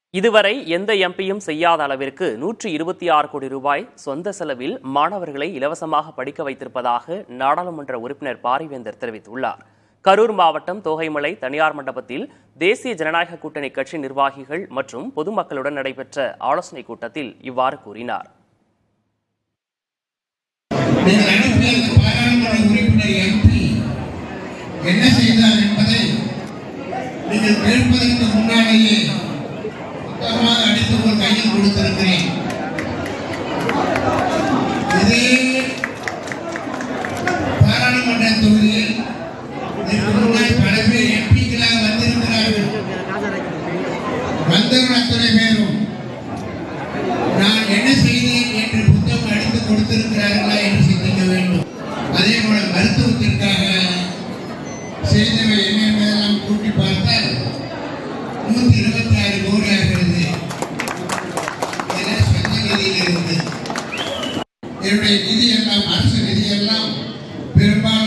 இதுவரை எந்த எம்பியும் செய்யாத அளவிற்கு நூற்றி இருபத்தி ஆறு கோடி ரூபாய் சொந்த செலவில் மாணவர்களை இலவசமாக படிக்க வைத்திருப்பதாக நாடாளுமன்ற உறுப்பினர் பாரிவேந்தர் தெரிவித்துள்ளார் கரூர் மாவட்டம் தோகைமலை தனியார் மண்டபத்தில் தேசிய ஜனநாயக கூட்டணி கட்சி நிர்வாகிகள் மற்றும் பொதுமக்களுடன் நடைபெற்ற ஆலோசனைக் கூட்டத்தில் இவ்வாறு கூறினார் நீங்கள் அனுப்பிய அந்த பாராளுமன்ற உறுப்பினர் எம்பி என்ன செய்தார் என்பதை நீங்கள் கேட்பதற்கு முன்னாலேயே புத்தகமாக அடித்து ஒரு கையில் கொடுத்திருக்கிறேன் இதே பாராளுமன்ற தொகுதியில் இதற்கு முன்னால் பல பேர் எம்பிக்களாக வந்திருக்கிறார்கள் வந்தவர்கள் அத்தனை பேரும் நான் என்ன செய்தேன் என்று புத்தகம் அடித்து கொடுத்திருக்கிறார்களா என்று சிந்திக்க வேண்டும் அதே போல மருத்துவத்திற்காக செய்தவை என்ன என்பதெல்லாம் கூட்டி பார்த்தால் நூத்தி இருபத்தி ஆறு கோடி ஆகிறது இதெல்லாம் சொந்த நிதியில் இருந்து என்னுடைய நிதி எல்லாம் அரசு நிதி எல்லாம் பெரும்பாலும்